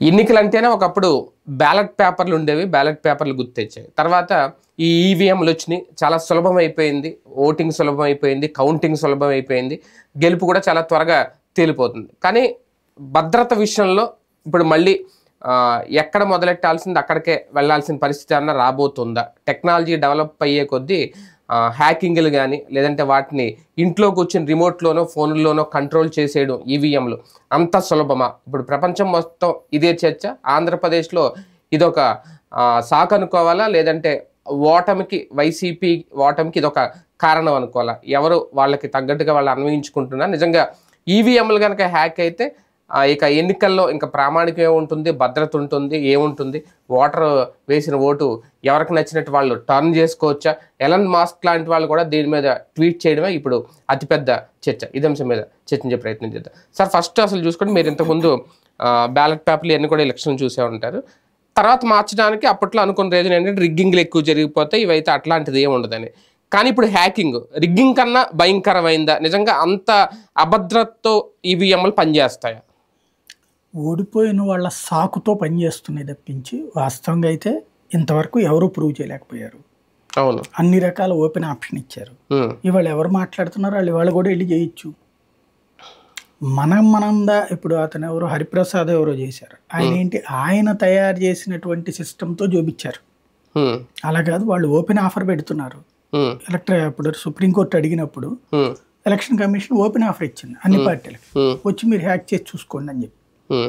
ఎన్నికలు అంటేనే ఒకప్పుడు బ్యాలెట్ పేపర్లు ఉండేవి బ్యాలెట్ పేపర్లు గుర్తొచ్చాయి తర్వాత ఈ ఈవీఎంలు వచ్చినాయి చాలా సులభం అయిపోయింది ఓటింగ్ సులభం అయిపోయింది కౌంటింగ్ సులభం అయిపోయింది గెలుపు కూడా చాలా త్వరగా తేలిపోతుంది కానీ భద్రత విషయంలో ఇప్పుడు మళ్ళీ ఆ, ఎక్కడ మొదలెట్టాల్సింది అక్కడికే వెళ్ళాల్సిన పరిస్థితి అన్న రాబోతుందా టెక్నాలజీ డెవలప్ అయ్యే కొద్దీ ఆ, హ్యాకింగ్లు కానీ లేదంటే వాటిని ఇంట్లో కూర్చొని రిమోట్లోనో ఫోన్లోనో కంట్రోల్ చేసేయడం ఈవీఎంలు అంత సులభమా ఇప్పుడు ప్రపంచం మొత్తం ఇదే చర్చ ఆంధ్రప్రదేశ్లో ఇదొక ఆ, సాకు అనుకోవాలా లేదంటే ఓటమికి వైసీపీ ఓటమికి ఇదొక కారణం అనుకోవాలా ఎవరు వాళ్ళకి తగ్గట్టుగా వాళ్ళు అన్వయించుకుంటున్నా నిజంగా ఈవీఎంలు కనుక హ్యాక్ అయితే ఆ, ఇక ఎన్నికల్లో ఇంకా ప్రామాణికం ఏముంటుంది భద్రత ఉంటుంది ఏముంటుంది ఓటర్ వేసిన ఓటు ఎవరికి నచ్చినట్టు వాళ్ళు టర్న్ చేసుకోవచ్చా ఎలన్ మాస్క్ లాంటి వాళ్ళు కూడా దీని మీద ట్వీట్ చేయడమే ఇప్పుడు అతిపెద్ద చర్చ ఇదే అంశం మీద చర్చించే ప్రయత్నం చేద్దాం సార్ ఫస్ట్ అసలు చూసుకుంటే మీరు ఇంతకుముందు బ్యాలెట్ పేపర్లు ఇవన్నీ కూడా ఎలక్షన్ చూసే ఉంటారు తర్వాత మార్చడానికి అప్పట్లో అనుకున్న రీజన్ ఏంటంటే రిగ్గింగ్లు ఎక్కువ జరిగిపోతాయి ఇవైతే అట్లాంటిది ఏమి ఉండదని కానీ ఇప్పుడు హ్యాకింగ్ రిగ్గింగ్ కన్నా భయంకరమైందా నిజంగా అంత అభద్రతతో ఈవీఎంలు పనిచేస్తాయా ఓడిపోయిన వాళ్ళ సాకుతో పనిచేస్తున్నాయి తప్పించి వాస్తవంగా అయితే ఇంతవరకు ఎవరూ ప్రూవ్ చేయలేకపోయారు అవును అన్ని రకాల ఓపెన్ ఆప్షన్ ఇచ్చారు ఉమ్, ఇవాళ ఎవరు మాట్లాడుతున్నారో వాళ్ళు ఇవాళ కూడా వెళ్ళి చేయొచ్చు మనం మనందా ఇప్పుడు అతను ఎవరో హరిప్రసాద్ ఎవరో చేశారు ఆయన ఏంటి ఆయన తయారు చేసినటువంటి సిస్టంతో చూపించారు ఉమ్, అలా కాదు వాళ్ళు ఓపెన్ ఆఫర్ పెడుతున్నారు ఉమ్, ఎలక్ట్ర ఇప్పుడు సుప్రీంకోర్టు అడిగినప్పుడు um, election commission open offer ఇచ్చింది అన్ని పార్టీలకు ఉమ్, వచ్చి మీరు హ్యాక్ చేసి చూసుకోండి అని చెప్పి ఉమ్,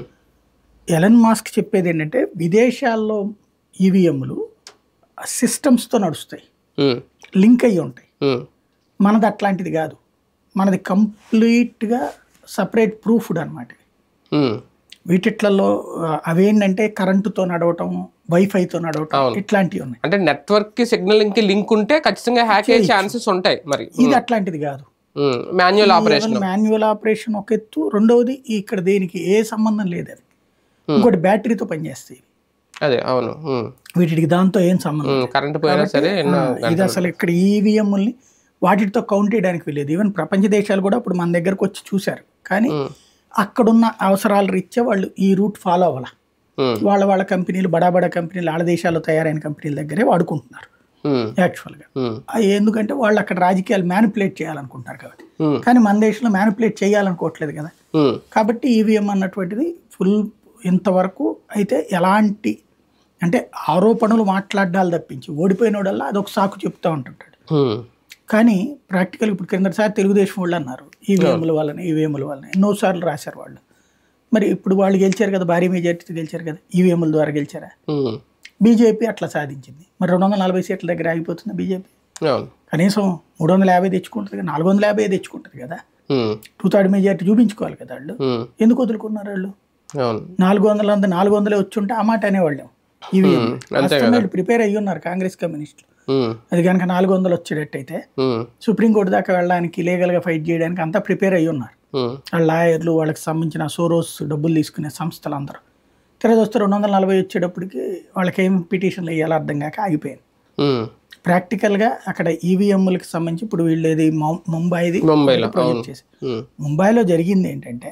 ఎలన్ మాస్క్ చెప్పేది ఏంటంటే విదేశాల్లో ఈవీఎంలు సిస్టమ్స్తో నడుస్తాయి ఉమ్, లింక్ అయ్యి ఉంటాయి ఉమ్, మనది అట్లాంటిది కాదు మనది కంప్లీట్గా సపరేట్ ప్రూఫ్డ్ అనమాట ఉమ్, వీటిట్లలో ఆ, అవేంటంటే కరెంటుతో నడవటం వైఫైతో నడవటం అవును. ఇట్లాంటివి ఉన్నాయి అంటే నెట్వర్క్ కి సిగ్నలింగ్ కి లింక్ ఉంటే ఖచ్చితంగా హ్యాక్ అయ్యే ఛాన్సెస్ ఉంటాయి మరి ఇది అట్లాంటిది కాదు మాన్యువల్ ఆపరేషన్ మాన్యువల్ ఆపరేషన్ ఒక ఎత్తు రెండవది ఇక్కడ దేనికి ఏ సంబంధం లేదు అది ఇంకోటి బ్యాటరీతో పనిచేస్తాయి ఇవి. అదే అవును ఉమ్, వీటికి దాంతో ఏం సంబంధం ఉమ్, కరెంట్ పోయినా సరే ఎన్నో ఆ, ఇది అసలు ఇక్కడ ఈవీఎంల్ని వాటితో కౌంట్ చేయడానికి వెళ్ళేది ఈవెన్ ప్రపంచ దేశాలు కూడా ఇప్పుడు మన దగ్గరకు వచ్చి చూశారు కానీ ఉమ్, అక్కడున్న అవసరాల రీత్యా వాళ్ళు ఈ రూట్ ఫాలో అవ్వాల ఉమ్, వాళ్ళ వాళ్ళ కంపెనీలు బడా బడా కంపెనీలు వాళ్ళ దేశాల్లో తయారైన కంపెనీల దగ్గరే వాడుకుంటున్నారు ఉమ్, యాక్చువల్గా ఉమ్, ఎందుకంటే వాళ్ళు అక్కడ రాజకీయాలు మ్యానిపులేట్ చేయాలనుకుంటారు కాబట్టి ఉమ్, కానీ మన దేశంలో మ్యానిపులేట్ చేయాలనుకోవట్లేదు కదా ఉమ్, కాబట్టి ఈవీఎం అన్నటువంటిది ఫుల్ ఇంతవరకు అయితే ఎలాంటి అంటే ఆరోపణలు మాట్లాడాలి తప్పించి ఓడిపోయినోడల్లా అదొక సాకు చెప్తూ ఉంటుంటాడు ఉమ్, కానీ ప్రాక్టికల్ ఇప్పుడు క్రిందటిసారి తెలుగుదేశం వాళ్ళు అన్నారు ఈవీఎంల వలన ఈవీఎంల వలన ఎన్నోసార్లు రాశారు వాళ్ళు మరి ఇప్పుడు వాళ్ళు గెలిచారు కదా భారీ మెజార్టీతో గెలిచారు కదా ఈవీఎంల ద్వారా గెలిచారా ఉమ్, బీజేపీ అట్లా సాధించింది మరి రెండు వందల నలభై సీట్ల దగ్గర ఆగిపోతుంది బీజేపీ అవును కనీసం మూడు వందల యాభై తెచ్చుకుంటుంది కదా నాలుగు వందల యాభై తెచ్చుకుంటుంది కదా ఉమ్, టూ థర్డ్ మెజార్టీ చూపించుకోవాలి కదా వాళ్ళు ఉమ్, ఎందుకు వదులుకున్నారు వాళ్ళు అవును నాలుగు వందల అంత నాలుగు వందలే వచ్చి ఉంటే ఆ మాట అనేవాళ్ళం ఈవీఎం ఉమ్, అంతే కదా ప్రిపేర్ అయ్యి ఉన్నారు కాంగ్రెస్ కమ్యూనిస్టులు ఉమ్, అది కనుక నాలుగు వందలు వచ్చేటట్టయితే ఉమ్, సుప్రీంకోర్టు దాకా వెళ్ళడానికి లీగల్గా ఫైట్ చేయడానికి అంతా ప్రిపేర్ అయ్యి ఉన్నారు ఉమ్, వాళ్ళ లాయర్లు వాళ్ళకి సంబంధించిన సోరోస్ డబ్బులు తీసుకునే సంస్థలు అందరూ తిరగ వస్తే రెండు వందల నలభై వచ్చేటప్పటికి వాళ్ళకి ఏం పిటిషన్లు వేయాలో అర్థం కాక ఆగిపోయింది ఉమ్, ప్రాక్టికల్గా అక్కడ ఈవీఎంలకి సంబంధించి ఇప్పుడు వీళ్ళేది ము- ముంబైది ముంబైలో అవును ప్రాజెక్ట్ చేసి ఉమ్, ముంబైలో జరిగింది ఏంటంటే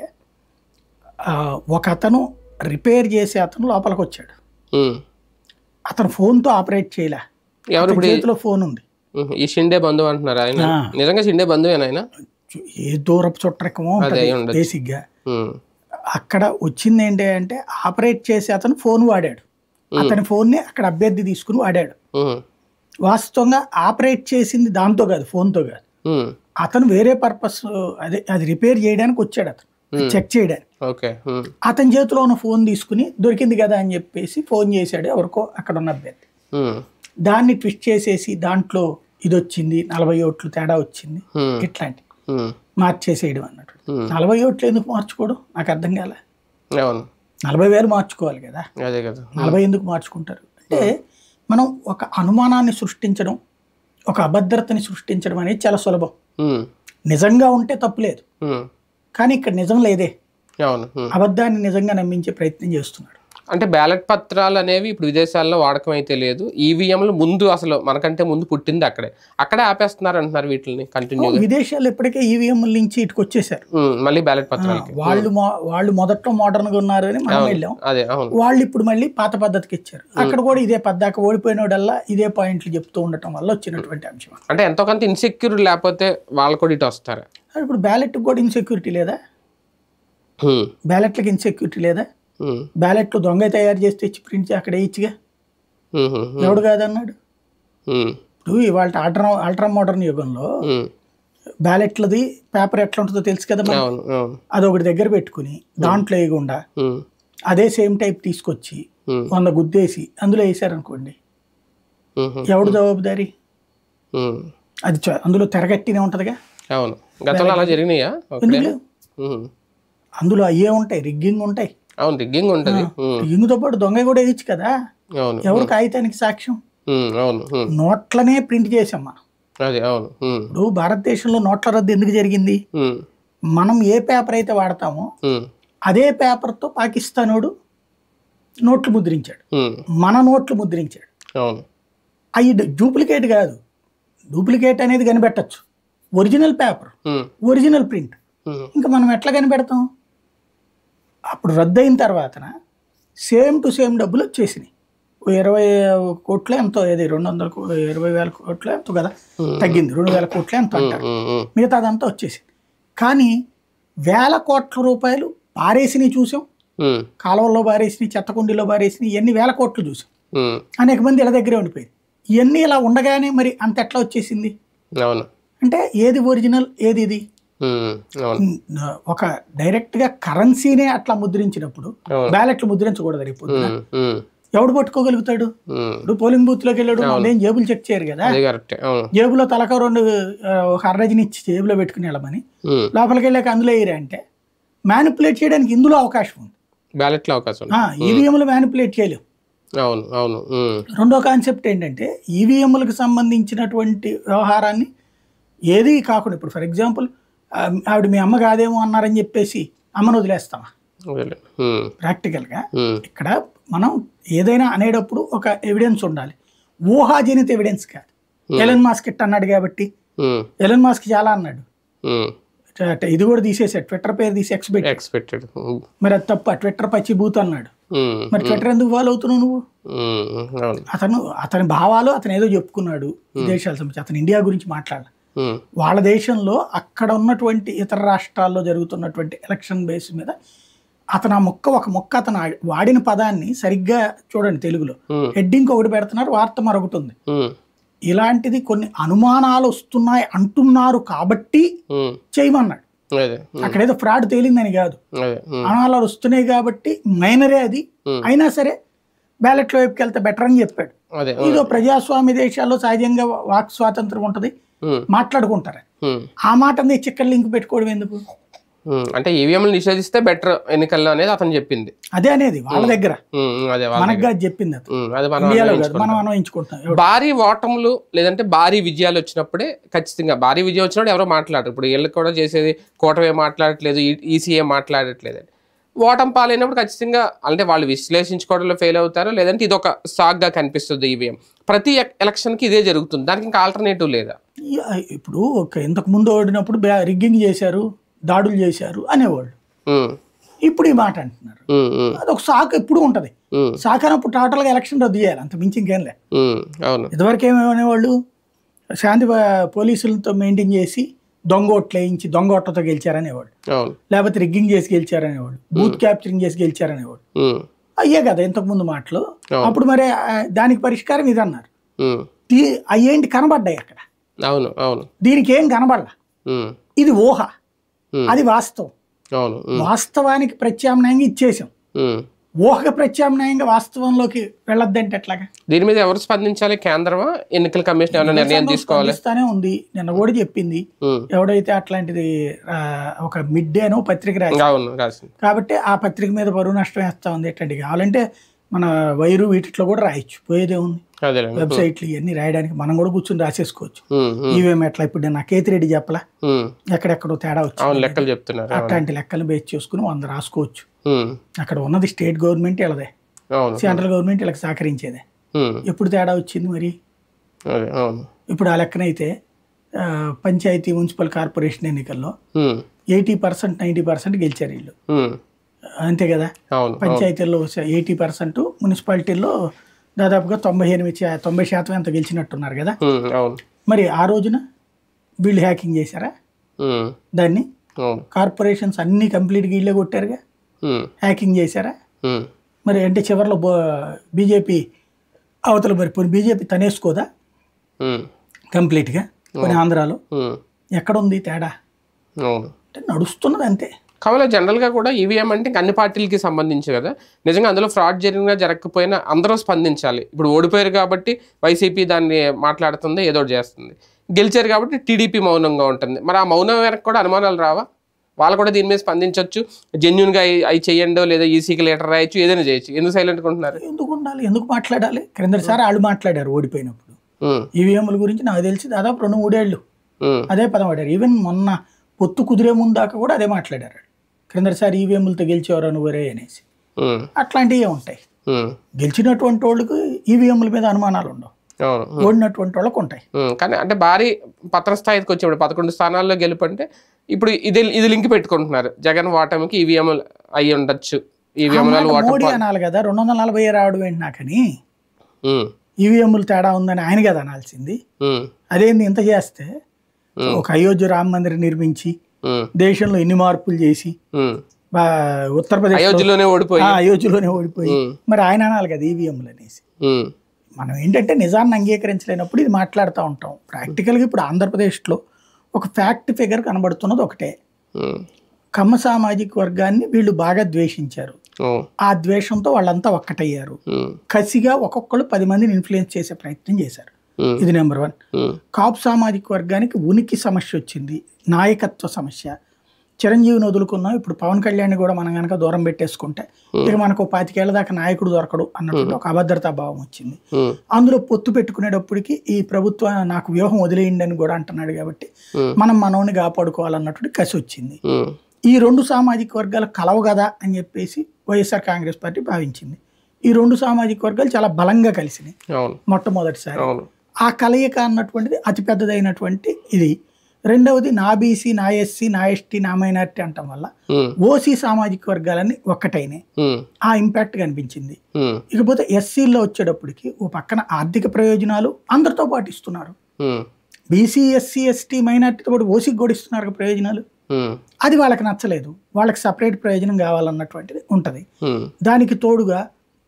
ఆ, ఒక అతను రిపేర్ చేసే అతను లోపలికి వచ్చాడు ఉమ్. అతను ఫోన్తో ఆపరేట్ చేయలే ఎవరు అతని ఇప్పుడు చేతిలో ఫోన్ ఉంది ఉహు, ఈ షిండే బంధువు అంటున్నారు ఆయన ఆ. నిజంగా షిండే బంధువేనా ఆయన ఏ దూరపు చుట్టరకమో అదే ఉంటుంది అయి ఉండొచ్చు. బేసిక్గా ఉమ్, అక్కడ వచ్చింది ఏంటి అంటే ఆపరేట్ చేసే అతను ఫోన్ వాడాడు అతని ఫోన్ని అక్కడ అభ్యర్థి తీసుకుని వాడాడు ఉమ్, వాస్తవంగా ఆపరేట్ చేసింది దాంతో కాదు ఫోన్తో కాదు ఉమ్, అతను వేరే పర్పస్ అదే అది రిపేర్ చేయడానికి వచ్చాడు అతను చెక్ చేయడానికి ఓకే ఉమ్, అతని చేతిలో ఉన్న ఫోన్ తీసుకుని దొరికింది కదా అని చెప్పేసి ఫోన్ చేశాడు ఎవరికో అక్కడ ఉన్న అభ్యర్థి ఉమ్, దాన్ని ట్విస్ట్ చేసేసి దాంట్లో ఇది వచ్చింది నలభై ఓట్లు తేడా వచ్చింది ఉమ్, ఇట్లాంటి ఉమ్, మార్చేసేయడం అన్నట్టు Hmm. నలభై ఓట్లు ఎందుకు మార్చుకోవడం నాకు అర్థం కాలే అవును నలభై వేలు మార్చుకోవాలి కదా అదే కదా నలభై ఎందుకు మార్చుకుంటారు అంటే మనం ఒక అనుమానాన్ని సృష్టించడం ఒక అభద్రతని సృష్టించడం అనేది చాలా సులభం ఉమ్, నిజంగా ఉంటే తప్పులేదు ఉమ్, కానీ ఇక్కడ నిజం లేదే అవును ఉమ్. అబద్ధాన్ని నిజంగా నమ్మించే ప్రయత్నం చేస్తున్నాడు అంటే బ్యాలెట్ పత్రాలు అనేవి ఇప్పుడు విదేశాల్లో వాడకం అయితే లేదు ఈవీఎంలు ముందు అసలు మనకంటే ముందు పుట్టింది అక్కడే అక్కడే ఆపేస్తున్నారు అంటున్నారు వీటిని కంటిన్యూ విదేశాలు ఇప్పటికే ఈవీఎం నుంచి ఇటుకు వచ్చేసారు మళ్ళీ బ్యాలెట్ పత్రాలకి వాళ్ళు మొ- వాళ్ళు మొదట్లో మోడర్న్ గా ఉన్నారు అని మనం వెళ్ళాం అదే అవును వాళ్ళు ఇప్పుడు మళ్ళీ పాత పద్ధతికి ఇచ్చారు అక్కడ కూడా ఇదే పద్దాక ఓడిపోయినోడల్లా ఇదే పాయింట్లు చెప్తూ ఉండటం వల్ల వచ్చినటువంటి అంశం అంటే ఎంతో కొంత ఇన్సెక్యూర్ లేకపోతే వాళ్ళు కూడా ఇటు వస్తారు అది ఇప్పుడు బ్యాలెట్ కూడా ఇన్సెక్యూరిటీ లేదా హ్మ్. బ్యాలెట్లకు ఇన్సెక్యూరిటీ లేదా హ్మ్. బ్యాలెట్లు దొంగ తయారు చేసి తెచ్చి ప్రింట్ చేసి అక్కడ వేయచ్చుగా హ్మ్. హ్మ్. హ్మ్. ఎవడు కాదన్నాడు హ్మ్. ఇప్పుడు ఇవాళ అల్ట్రా అల్ట్రా మోడర్న్ యుగంలో హ్మ్. బ్యాలెట్లది పేపర్ ఎట్లా ఉంటుందో తెలుసు కదా మనకి. అవును అవును అది ఒకటి దగ్గర పెట్టుకుని దాంట్లో వేయకుండా హ్మ్. అదే సేమ్ టైప్ తీసుకొచ్చి హ్మ్. వంద గుద్దేసి అందులో వేసారనుకోండి హ్మ్. హ్మ్. ఎవడు జవాబుదారి హ్మ్. అది చ- అందులో తెరగట్టినే ఉంటుందిగా అవును గతంలో అలా జరిగినాయా ఓకే. ఎందుకు లేవు? హ్మ్. అందులో అయ్యే ఉంటాయి రిగ్గింగ్ ఉంటాయి అవును రిగ్గింగ్ ఉంటుంది హ్మ్. రిగ్గింగ్తో పాటు దొంగ కూడా వేయచ్చు కదా అవును ఎవరు కాగితానికి సాక్ష్యం హ్మ్. అవును హ్మ్. నోట్లనే ప్రింట్ చేసాం మనం అదే అవును హ్మ్. ఇప్పుడు భారతదేశంలో నోట్ల రద్దు ఎందుకు జరిగింది హ్మ్. మనం ఏ పేపర్ అయితే వాడతామో హ్మ్. అదే పేపర్తో పాకిస్తానోడు నోట్లు ముద్రించాడు హ్మ్. మన నోట్లు ముద్రించాడు అవును అవి డూప్లికేట్ కాదు డూప్లికేట్ అనేది కనిపెట్టచ్చు original paper hmm. Original print hmm. ఇంకా మనం ఎట్లా కనిపెడతాం అప్పుడు రద్దయిన తర్వాతన సేమ్ టు సేమ్ డబ్బులు వచ్చేసినాయి ఓ ఇరవై కోట్ల ఎంతో ఏది రెండు వందల కో- ఇరవై వేల కోట్ల ఎంతో కదా తగ్గింది రెండు వేల కోట్ల ఎంతో అంటారు హ్మ్. హ్మ్. మిగతా అదంతా వచ్చేసింది కానీ వేల కోట్ల రూపాయలు పారేసినవి చూసాం హ్మ్. కాలువల్లో పారేసినవి చెత్తకుండీలో పారేసినవి ఇవన్నీ వేల కోట్లు చూసాం హ్మ్. అనేక మంది ఇలా దగ్గరే ఉండిపోయింది ఇవన్నీ ఇలా ఉండగానే మరి అంత ఎట్లా వచ్చేసింది అవును అంటే ఏది ఒరిజినల్ ఏది ఇది హ్మ్. అవును ఉమ్, ఒక డైరెక్ట్గా కరెన్సీనే అట్లా ముద్రించినప్పుడు అవును. బ్యాలెట్లు ముద్రించకూడదు రేపు పొద్దున. హ్మ్. హ్మ్. ఎవడు పట్టుకోగలుగుతాడు హ్మ్. ఇప్పుడు పోలింగ్ బూత్ లోకి వెళ్ళాడు వాళ్ళు ఏం జేబులు చెక్ చేయరు కదా అదే కరెక్టే అవును జేబులో తలక రెండు ఆ, ఒక అర్రజని ఇచ్చి జేబులో పెట్టుకుని వెళ్ళమని హ్మ్. లోపలికి వెళ్ళాక అందులో వేయరా అంటే మ్యానిపులేట్ చేయడానికి ఇందులో అవకాశం ఉంది బ్యాలెట్లో అవకాశం ఉంది. ఈవీఎంలు మ్యానిపులేట్ చేయలేవు అవును అవును హ్మ్. రెండో కాన్సెప్ట్ ఏంటంటే ఈవీఎంలకు సంబంధించినటువంటి వ్యవహారాన్ని ఏది కాకుండా ఇప్పుడు ఫర్ ఎగ్జాంపుల్ ఆవిడ మీ అమ్మ కాదేమో అన్నారని చెప్పేసి అమ్మను వదిలేస్తామా అదేలే. హ్మ్. ప్రాక్టికల్గా హ్మ్. ఇక్కడ మనం ఏదైనా అనేటప్పుడు ఒక ఎవిడెన్స్ ఉండాలి ఊహాజనిత ఎవిడెన్స్ కాదు ఎలన్ మాస్క్ ఇట్ అన్నాడు కాబట్టి హ్మ్. ఎలన్ మాస్క్ చాలా అన్నాడు హ్మ్. అట ఇది కూడా తీసేసాడు ట్విట్టర్ పేరు తీసి ఎక్స్ పెట్టి ఎక్స్పెక్టెడ్ హ్మ్. మరి అది తప్ప ట్విట్టర్ పచ్చి బూత్ అన్నాడు హ్మ్. మరి ట్విట్టర్ ఎందుకు ఫాలో అవుతున్నావు నువ్వు హ్మ్. అవును అతను అతని భావాలు అతను ఏదో చెప్పుకున్నాడు విదేశాల సంబంధించి అతను ఇండియా గురించి మాట్లాడాలి హ్మ్. వాళ్ళ దేశంలో అక్కడ ఉన్నటువంటి ఇతర రాష్ట్రాల్లో జరుగుతున్నటువంటి ఎలక్షన్ బేస్ మీద అతను ఆ మొక్క ఒక మొక్క అతను ఆ- వాడిన పదాన్ని సరిగ్గా చూడండి తెలుగులో హ్మ్. హెడ్డింగ్ ఒకటి పెడుతున్నారు వార్త మరొకటి ఉంది హ్మ్. ఇలాంటిది కొన్ని అనుమానాలు వస్తున్నాయి అంటున్నారు కాబట్టి హ్మ్. చేయమన్నాడు అదే హ్మ్. అక్కడేదో ఫ్రాడ్ తేలిందని కాదు అదే హ్మ్. అనుమానాలు వస్తున్నాయి కాబట్టి మైనరే అది Hmm. అయినా సరే బ్యాలెట్ వైపుకి వెళ్తే బెటర్ అని చెప్పాడు అదే ఇదో ప్రజాస్వామ్య దేశాల్లో సహజంగా వాక్ స్వాతంత్రం ఉంటుంది హ్మ్. మాట్లాడుకుంటారు హ్మ్. ఆ మాటని చిక్కల లింక్ పెట్టుకోవడం ఎందుకు హ్మ్. అంటే ఈవీఎంలు నిషేధిస్తే బెటర్ ఎన్నికల్లో అనేది అతను చెప్పింది అదే అనేది వాళ్ళ దగ్గర హ్మ్. అదే వాళ్ళ మనకు కాదు చెప్పింది అతను హ్మ్. అది మనం ఇండియాలో కాదు అన్వయించుకుంటాం. మనం అన్వయించుకుంటాం ఎవడు- భారీ ఓటములు లేదంటే భారీ విజయాలు వచ్చినప్పుడే ఖచ్చితంగా భారీ విజయం వచ్చినప్పుడు ఎవరో మాట్లాడరు ఇప్పుడు వీళ్ళు కూడా చేసేది కూటమే మాట్లాడట్లేదు ఈసీఏ మాట్లాడట్లేదు ఓటం పాలైనప్పుడు ఖచ్చితంగా అంటే వాళ్ళు విశ్లేషించుకోవడంలో ఫెయిల్ అవుతారు లేదంటే ఇది ఒక సాగ్గా కనిపిస్తుంది ఈవీఎం ప్రతి ఎ- ఎలక్షన్కి ఇదే జరుగుతుంది దానికి ఇంకా ఆల్టర్నేటివ్ లేదా ఈ- ఇప్పుడు ఒక ఇంతకు ముందు ఓడినప్పుడు బ్యా- రిగ్గింగ్ చేశారు దాడులు చేశారు అనేవాళ్ళు ఉమ్, ఇప్పుడు ఈ మాట అంటున్నారు ఉమ్, ఉమ్, అది ఒక సాకు ఎప్పుడు ఉంటది ఉమ్, సాకు అన్నప్పుడు టోటల్గా ఎలక్షన్ రద్దు చేయాలి అంత మించి ఇంకేం లే ఉమ్, అవును ఇదివరకు ఏమనేవాళ్ళు శాంతి ప- పోలీసులతో మెయింటైన్ చేసి దొంగ ఓట్లు వేయించి దొంగ ఓట్లతో గెలిచారనేవాళ్ళు అవును లేకపోతే రిగ్గింగ్ చేసి గెలిచారనేవాళ్ళు బూత్ క్యాప్చరింగ్ చేసి గెలిచారనేవాళ్ళు ఉమ్, అయ్యే కదా ఇంతకు ముందు మాటలు అవును. అప్పుడు మరి ఆ, దానికి పరిష్కారం ఇది అన్నారు ఉమ్, దీ- అయ్యేంటి కనబడ్డాయి అక్కడ అవును అవును దీనికి ఏం కనబడలా ఉమ్, ఇది ఊహ ఉమ్, అది వాస్తవం అవును ఉమ్, వాస్తవానికి ప్రత్యామ్నాయంగా ఇచ్చేసాం ఉమ్. ఊహకు ప్రత్యామ్నాయంగా వాస్తవంలోకి వెళ్ళొద్దంటే ఎట్లాగా దీని మీద ఎవరు స్పందించాలి కేంద్రమా ఎన్నికల కమిషన్ ఏమైనా నిర్ణయం తీసుకోవాలి స్పందిస్తానే ఉంది నిన్న కూడా చెప్పింది ఉమ్, ఎవడైతే అట్లాంటిది ఆ, ఒక మిడ్ డే అనో పత్రిక రాసి అవును రాసింది కాబట్టి ఆ పత్రిక మీద బరువు నష్టం వేస్తా ఉంది ఎట్లాంటి కావాలంటే మన వైరు వీటిలో కూడా రాయొచ్చు పోయేదే ఉంది అదేలేండి వెబ్సైట్లు ఇవన్నీ రాయడానికి మనం కూడా కూర్చొని రాసేసుకోవచ్చు ఉమ్, ఉమ్, ఈవీఎం ఎట్లా ఇప్పుడు నేను నా కేతిరెడ్డి చెప్పలా ఉమ్. ఎక్కడెక్కడో తేడా అవును వచ్చింది లెక్కలు చెప్తున్నారు అవును. అట్లాంటి లెక్కలు బేస్ చేసుకుని వంద రాసుకోవచ్చు ఉమ్, అక్కడ ఉన్నది స్టేట్ గవర్నమెంట్ ఇలాదే అవును సెంట్రల్ గవర్నమెంట్ వీళ్ళకి సహకరించేదే ఉమ్, ఎప్పుడు తేడా వచ్చింది మరి అదే అవును ఇప్పుడు ఆ లెక్కనైతే ఆ, పంచాయతీ మున్సిపల్ కార్పొరేషన్ ఎన్నికల్లో um, eighty percent ninety percent గెలిచారు వీళ్ళు ఉమ్, అంతే కదా అవును పంచాయతీల్లో ఎయిటీ పర్సెంట్ మున్సిపాలిటీల్లో దాదాపుగా తొంభై ఎనిమిది శా- తొంభై శాతం ఎంత గెలిచినట్టున్నారు కదా ఉమ్, అవును మరి ఆ రోజున వీళ్ళు హ్యాకింగ్ చేశారా ఉమ్, దాన్ని అవును కార్పొరేషన్స్ అన్నీ కంప్లీట్గా వీళ్ళే కొట్టారుగా ఉమ్, హ్యాకింగ్ చేశారా ఉమ్, మరి అంటే చివరిలో బీజేపీ అవతల మరి పోనీ బీజేపీ తనేసుకోదా ఉమ్, కంప్లీట్గా కొన్ని ఆంధ్రాలో ఉమ్, ఎక్కడ ఉంది తేడా అవును అంటే నడుస్తున్నది అంతే కావాలి జనరల్గా కూడా ఈవీఎం అంటే ఇంక అన్ని పార్టీలకి సంబంధించి కదా నిజంగా అందులో ఫ్రాడ్ జరిగినా జరగకపోయినా అందరూ స్పందించాలి ఇప్పుడు ఓడిపోయారు కాబట్టి వైసీపీ దాన్ని మాట్లాడుతుంది ఏదో ఒకటి చేస్తుంది గెలిచారు కాబట్టి టీడీపీ మౌనంగా ఉంటుంది మరి ఆ మౌనం వెనక కూడా అనుమానాలు రావా వాళ్ళు కూడా దీని మీద స్పందించవచ్చు జెన్యున్గా అవి చేయండో లేదా ఈసీకి లెటర్ రాయొచ్చు ఏదైనా చేయొచ్చు ఎందుకు సైలెంట్గా ఉంటున్నారు ఎందుకు ఉండాలి ఎందుకు మాట్లాడాలి క్రిందటిసారి వాళ్ళు మాట్లాడారు ఓడిపోయినప్పుడు ఉమ్, ఈవీఎంల గురించి నాకు తెలిసి దాదాపు రెండు మూడేళ్ళు ఉమ్, అదే పదం వాడారు ఈవెన్ మొన్న పొత్తు కుదిరే ముందు దాకా కూడా అదే మాట్లాడారు క్రిందటిసారి ఈవీఎంలతో గెలిచేవారు అనువరే అనేసి ఉమ్, అట్లాంటివే ఉంటాయి ఉమ్, గెలిచినటువంటి వాళ్ళకి ఈవీఎంల మీద అనుమానాలు ఉండవు అవును ఓడినటువంటి వాళ్ళకు ఉంటాయి ఉమ్, కానీ అంటే భారీ పత్ర స్థాయికి వచ్చినప్పుడు పదకొండు స్థానాల్లో గెలుపంటే ఇప్పుడు ఇది ఇది లింక్ పెట్టుకుంటున్నారు జగన్ ఓటమికి ఈవీఎం అయ్యి ఉండొచ్చు ఈవీఎం ఆ మాట ఓటర్ మోడీ అనాలి కదా రెండు వందల నలభై రావడం ఏంటి నాకని ఉమ్, ఈవీఎంలు తేడా ఉందని ఆయన కదా అనాల్సింది ఉమ్, అదేంది ఇంత చేస్తే Hmm. ఒక అయోధ్య రామ మందిరం నిర్మించి ఉమ్, దేశంలో ఎన్ని మార్పులు చేసి ఉమ్. బా ఉత్తరప్రదేశ్ అయోధ్యలోనే ఓడిపోయి అయోధ్యలోనే ఓడిపోయి ఉమ్, మరి ఆయన అనాలి కదా ఈవీఎంలు అనేసి ఉమ్, మనం ఏంటంటే నిజాన్ని అంగీకరించలేనప్పుడు ఇది మాట్లాడుతూ ఉంటాం ప్రాక్టికల్గా ఇప్పుడు ఆంధ్రప్రదేశ్లో ఒక ఫ్యాక్ట్ ఫిగర్ కనబడుతున్నది ఒకటే ఉమ్, కమ్మ సామాజిక వర్గాన్ని వీళ్ళు బాగా ద్వేషించారు ఉమ్, ఆ ద్వేషంతో వాళ్ళంతా ఒక్కటయ్యారు ఉమ్, కసిగా ఒక్కొక్కరు పది మందిని ఇన్ఫ్లుయెన్స్ చేసే ప్రయత్నం చేశారు ఉమ్, ఇది నెంబర్ వన్ ఉమ్, కాపు సామాజిక వర్గానికి ఉనికి సమస్య వచ్చింది నాయకత్వ సమస్య చిరంజీవిని వదులుకున్నాం ఇప్పుడు పవన్ కళ్యాణ్ కూడా మనం కనుక దూరం పెట్టేసుకుంటే ఇక మనకు పాతికేళ్ల దాకా నాయకుడు దొరకడు అన్నటువంటి ఒక అభద్రతా భావం వచ్చింది ఉమ్, అందులో పొత్తు పెట్టుకునేటప్పటికి ఈ ప్రభుత్వం నాకు వ్యూహం వదిలేయండి అని కూడా అంటున్నాడు కాబట్టి ఉమ్, మనం మనోని కాపాడుకోవాలన్నటువంటి కసి వచ్చింది ఉమ్, ఈ రెండు సామాజిక వర్గాలు కలవు కదా అని చెప్పేసి వైఎస్ఆర్ కాంగ్రెస్ పార్టీ భావించింది ఈ రెండు సామాజిక వర్గాలు చాలా బలంగా కలిసినాయి అవును మొట్టమొదటిసారి అవును ఆ కలయిక అన్నటువంటిది అతిపెద్దదైనటువంటి ఇది రెండవది నా బీసీ నా ఎస్సీ నా ఎస్టీ నా మైనార్టీ అంటం వల్ల ఉమ్, ఓసీ సామాజిక వర్గాలన్నీ ఒక్కటైనాయి ఉమ్, ఆ ఇంపాక్ట్ కనిపించింది ఉమ్, ఇకపోతే ఎస్సీల్లో వచ్చేటప్పటికి ఓ పక్కన ఆర్థిక ప్రయోజనాలు అందరితో పాటు ఇస్తున్నారు ఉమ్, బీసీ ఎస్సీ ఎస్టీ మైనార్టీతో పాటు ఓసీకి కూడా ఇస్తున్నారు కదా ప్రయోజనాలు ఉమ్, అది వాళ్ళకి నచ్చలేదు వాళ్ళకి సపరేట్ ప్రయోజనం కావాలన్నటువంటిది ఉంటుంది ఉమ్, దానికి తోడుగా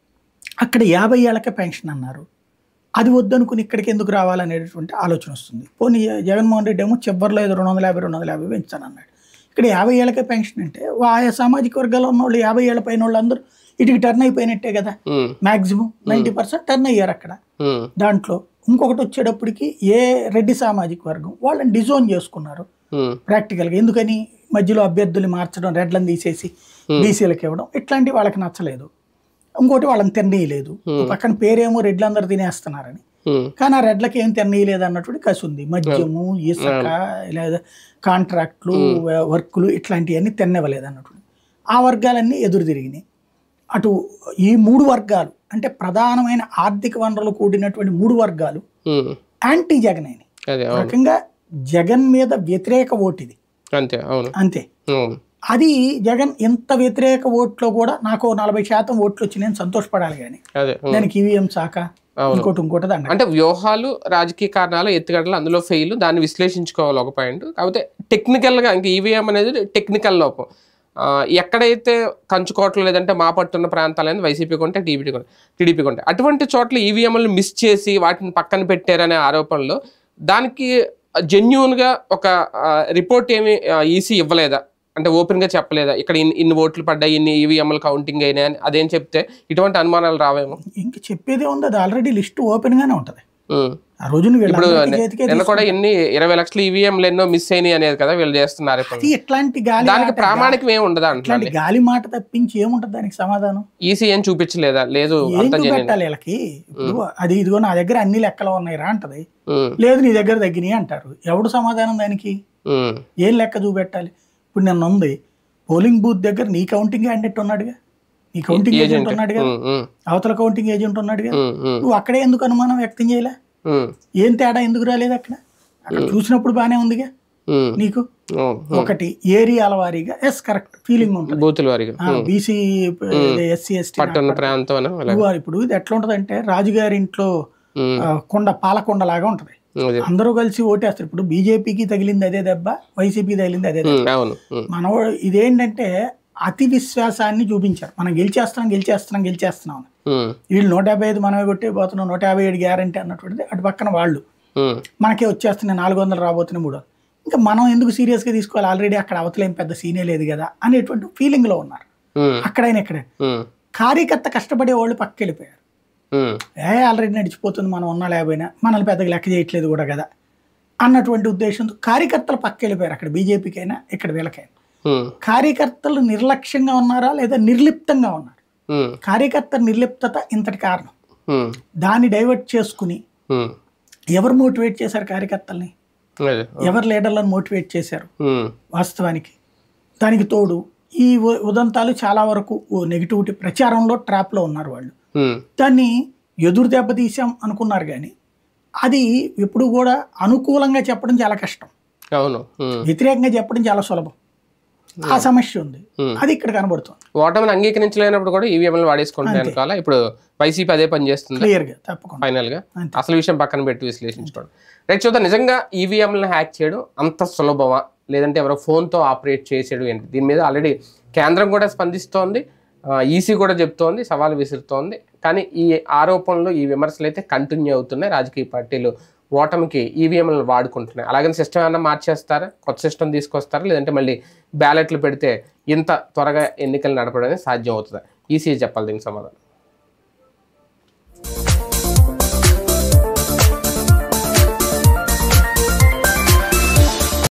అక్కడ యాభై ఏళ్ళకే పెన్షన్ అన్నారు అది వద్దనుకుని ఇక్కడికి ఎందుకు రావాలనేటటువంటి ఆలోచన వస్తుంది పోనీ జగన్మోహన్ రెడ్డి ఏమో చివరిలో ఏదో రెండు వందల యాభై రెండు వందల యాభై పెంచాను అన్నాడు ఇక్కడ యాభై ఏళ్ళకే పెన్షన్ అంటే ఆయా సామాజిక వర్గాల్లో ఉన్న వాళ్ళు యాభై ఏళ్ళ పైన వాళ్ళందరూ ఇటుకి టర్న్ అయిపోయినట్టే కదా um, maximum ninety percent turn అయ్యారు అక్కడ ఉమ్, దాంట్లో ఇంకొకటి వచ్చేటప్పటికి ఏ రెడ్డి సామాజిక వర్గం వాళ్ళని డిజోన్ చేసుకున్నారు ఉమ్, ప్రాక్టికల్గా ఎందుకని మధ్యలో అభ్యర్థులు మార్చడం రెడ్లను తీసేసి బీసీలకు ఇవ్వడం ఇట్లాంటివి వాళ్ళకి నచ్చలేదు ఇంకోటి వాళ్ళని తిన్నీయలేదు పక్కన పేరేమో రెడ్లందరూ తినేస్తున్నారని ఉమ్, కానీ ఆ రెడ్లకి ఏం తిన్నీయలేదు అన్నటువంటి కసి ఉంది మద్యము ఇసుక లేదా కాంట్రాక్ట్లు వర్కులు ఇట్లాంటివన్నీ తిన్నవ్వలేదు అన్నటువంటి ఆ వర్గాలన్నీ ఎదురు తిరిగినాయి అటు ఈ మూడు వర్గాలు అంటే ప్రధానమైన ఆర్థిక వనరులు కూడినటువంటి మూడు వర్గాలు ఉమ్, యాంటీ జగన్ అయినాయి అదే ఒక అవును రకంగా జగన్ మీద వ్యతిరేక ఓటు ఇది అంతే అవును అంతే అవును అది జగన్ ఎంత వ్యతిరేక ఓట్లో కూడా నాకు ఓ నలభై శాతం ఓట్లు వచ్చి నేను సంతోషపడాలి కానీ అదే ఉమ్. దానికి ఈవీఎం శాఖ అవును. ఇంకోటి ఇంకోటి దండ అంటే వ్యూహాలు రాజకీయ కారణాలు ఎత్తుగడలు అందులో ఫెయిల్ దాన్ని విశ్లేషించుకోవాలి ఒక పాయింట్ కాకపోతే టెక్నికల్గా ఇంక ఈవీఎం అనేది టెక్నికల్ లోపం ఆ, ఎక్కడైతే కంచుకోట్లు లేదంటే మా పట్టున్న ప్రాంతాలైన వైసీపీ కొంటే టీడీపీ కొంటే టీడీపీ కొంటే అటువంటి చోట్ల ఈవీఎంలను మిస్ చేసి వాటిని పక్కన పెట్టారనే ఆరోపణలు దానికి జెన్యున్గా ఒక రిపోర్ట్ ఏమి ఈసీ ఇవ్వలేదా అంటే ఓపెన్గా చెప్పలేదా ఇక్కడ ఇన్ని ఇన్ని ఓట్లు పడ్డాయి ఇన్ని ఈవీఎంలు కౌంటింగ్ అయినాయి అని అదేం చెప్తే ఇటువంటి అనుమానాలు రావేమో ఇంక చెప్పేదే ఉంది అది ఆల్రెడీ లిస్ట్ ఓపెన్ గానే ఉంటది ఉమ్. ఆ రోజున ఇప్పుడు వీళ్ళందరికీ చేతికే నిన్న కూడా ఎన్ని ఇరవై లక్షల ఈవీఎంలు ఎన్నో మిస్ అయినాయి అనేది కదా వీళ్ళు చేస్తున్నారు ఇప్పుడు తీసుకొచ్చి ఇట్లాంటి గాలి దానికి ఆట, ప్రామాణికం ఏమి ఉండదా ఇట్లాంటి అంటున్నాను గాలి మాట తప్పించి ఏముంటది దానికి సమాధానం ఈసీ ఏం చూపించలేదా లేదు ఏం అంత జెన్యున్ చూపెట్టాలి వీళ్ళకి ఇప్పుడు అది ఇదిగో నా దగ్గర అన్ని లెక్కలు ఉన్నాయి రా అంటది లేదు నీ దగ్గర తగ్గినాయి అంటారు ఎవడు సమాధానం దానికి ఏం లెక్క చూపెట్టాలి ఇప్పుడు నిన్న ఉంది పోలింగ్ బూత్ దగ్గర నీ కౌంటింగ్ క్యాండిడేట్ ఉన్నాడుగా నీ కౌంటింగ్ ఏజెంట్ ఏజెంట్ ఉన్నాడు కదా ఉమ్, ఉమ్, అవతల కౌంటింగ్ ఏజెంట్ ఉన్నాడు కదా ఉమ్, ఉమ్, నువ్వు అక్కడే ఎందుకు అనుమానం వ్యక్తం చేయలే ఉమ్, ఏం తేడా ఎందుకు రాలేదు అక్కడ అక్కడ చూసినప్పుడు బానే ఉందిగా ఉమ్, నీకు ఉమ్, ఒకటి ఏరియాల వారీగా ఎస్ కరెక్ట్ ఫీలింగ్ ఉంటుంది బూతుల వారిగా బీసీ ఎస్సీ ఎస్టీ పట్టణ ప్రాంతం అని అలా ఇప్పుడు ఇది ఎట్లా ఉంటది అంటే రాజుగారి ఇంట్లో ఉమ్, ఆ, కొండ పాలకొండ లాగా ఉంటది అదే అందరూ కలిసి ఓటేస్తారు ఇప్పుడు బీజేపీకి తగిలింది అదే దెబ్బ వైసీపీకి తగిలింది అదే దెబ్బ ఉమ్, అవును ఉమ్, మన ఇదేంటంటే అతి విశ్వాసాన్ని చూపించారు మనం గెలిచేస్తున్నాం గెలిచేస్తున్నాం గెలిచేస్తున్నాం అని. ఉమ్, వీళ్ళు నూట యాభై ఐదు మనమే కొట్టే పోతున్నాం నూట యాభై ఏడు గ్యారంటీ అన్నటువంటిది అటు పక్కన వాళ్ళు ఉమ్, మనకే వచ్చేస్తున్నాయి నాలుగు వందలు రాబోతున్నాయి మూడు వందలు. ఇంకా మనం ఎందుకు సీరియస్గా తీసుకోవాలి ఆల్రెడీ అక్కడ అవతలేం పెద్ద సీనే లేదు కదా అనేటువంటి ఫీలింగ్లో ఉన్నారు ఉమ్, అక్కడైనా ఇక్కడే ఉమ్, కార్యకర్త కష్టపడే వాళ్ళు పక్కకి వెళ్ళిపోయారు ఉమ్, ఏ ఆల్రెడీ నడిచిపోతుంది మనం ఉన్నా లేకపోయినా మనల్ని పెద్దగా లెక్క చేయట్లేదు కూడా కదా అన్నటువంటి ఉద్దేశంతో కార్యకర్తలు పక్క వెళ్ళిపోయారు అక్కడ బీజేపీకైనా ఇక్కడ వీళ్ళకైనా ఉమ్, కార్యకర్తలు నిర్లక్ష్యంగా ఉన్నారా లేదా నిర్లిప్తంగా ఉన్నారు ఉమ్, కార్యకర్త నిర్లిప్తత ఇంతటి కారణం ఉమ్, దాన్ని డైవర్ట్ చేసుకుని ఉమ్, ఎవరు మోటివేట్ చేశారు కార్యకర్తల్ని అదే ఎవరు లీడర్లను మోటివేట్ చేశారు ఉమ్, వాస్తవానికి దానికి తోడు ఈ ఉ- ఉదంతాలు చాలా వరకు నెగిటివిటీ ప్రచారంలో ట్రాప్లో ఉన్నారు వాళ్ళు ఉమ్, దాన్ని ఎదురు దెబ్బతీసాం అనుకున్నారు కానీ అది ఎప్పుడు కూడా అనుకూలంగా చెప్పడం చాలా కష్టం అవును ఉమ్, వ్యతిరేకంగా చెప్పడం చాలా సులభం ఆ సమస్య ఉంది Hmm. అది ఇక్కడ కనబడుతుంది ఓటమిని అంగీకరించలేనప్పుడు కూడా ఈవీఎంలు వాడేసుకుంటాయి అనుకోవాలా ఇప్పుడు వైసీపీ అదే పని చేస్తుంది క్లియర్గా తప్పకుండా ఫైనల్ గా అంతే. అసలు విషయం పక్కన పెట్టి విశ్లేషించుకోవడం రైట్ చూద్దాం నిజంగా ఈవీఎంలను హ్యాక్ చేయడం అంత సులభమా లేదంటే ఎవరో ఫోన్తో ఆపరేట్ చేసేయడం ఏంటి దీని మీద ఆల్రెడీ కేంద్రం కూడా స్పందిస్తోంది ఈసీ కూడా చెప్తోంది సవాల్ విసురుతోంది కానీ ఈ ఆరోపణలు ఈ విమర్శలు అయితే కంటిన్యూ అవుతున్నాయి రాజకీయ పార్టీలు ఓటమికి ఈవీఎంలను వాడుకుంటున్నాయి అలాగని సిస్టమ్ ఏమన్నా మార్చేస్తారా కొత్త సిస్టమ్ తీసుకొస్తారా లేదంటే మళ్ళీ బ్యాలెట్లు పెడితే ఇంత త్వరగా ఎన్నికలు నడపడం అనేది సాధ్యం అవుతుందా ఈసీ చెప్పాలి దీనికి సమాధానం